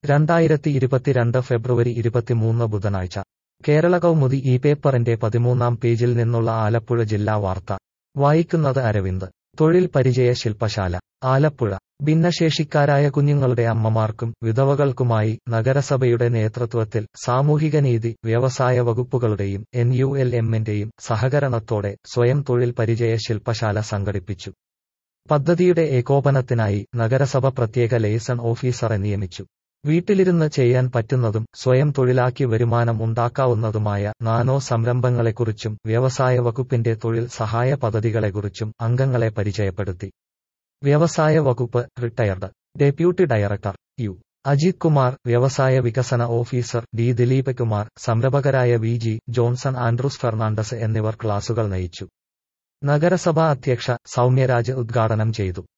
രണ്ടായിരത്തി ഇരുപത്തിരണ്ട് ഫെബ്രുവരി ഇരുപത്തിമൂന്ന് ബുധനാഴ്ച കേരള കൗമുദി ഈ പേപ്പറിന്റെ പതിമൂന്നാം പേജിൽ നിന്നുള്ള ആലപ്പുഴ ജില്ലാ വാർത്ത വായിക്കുന്നത് അരവിന്ദ് തൊഴിൽ പരിചയ ശില്പശാല ആലപ്പുഴ ഭിന്നശേഷിക്കാരായ കുഞ്ഞുങ്ങളുടെ അമ്മമാർക്കും വിധവകൾക്കുമായി നഗരസഭയുടെ നേതൃത്വത്തിൽ സാമൂഹികനീതി വ്യവസായ വകുപ്പുകളുടെയും എൻ യു എൽ എമ്മിന്റെയും സഹകരണത്തോടെ സ്വയം തൊഴിൽ പരിചയ ശില്പശാല സംഘടിപ്പിച്ചു പദ്ധതിയുടെ ഏകോപനത്തിനായി നഗരസഭ പ്രത്യേക ലേസൺ ഓഫീസറെ നിയമിച്ചു വീട്ടിലിരുന്ന് ചെയ്യാൻ പറ്റുന്നതും സ്വയം തൊഴിലാക്കി വരുമാനം ഉണ്ടാക്കാവുന്നതുമായ നാനോ സംരംഭങ്ങളെക്കുറിച്ചും വ്യവസായ വകുപ്പിന്റെ തൊഴിൽ സഹായ പദ്ധതികളെക്കുറിച്ചും അംഗങ്ങളെ പരിചയപ്പെടുത്തി വ്യവസായ വകുപ്പ് retired deputy director U Ajith Kumar വ്യവസായ വികസന ഓഫീസർ ഡി ദിലീപ് കുമാർ സംരംഭകരായ V G Johnson Andrews Fernandez എന്നിവർ ക്ലാസുകൾ നയിച്ചു നഗരസഭാ അധ്യക്ഷ സൗമ്യരാജ് ഉദ്ഘാടനം ചെയ്തു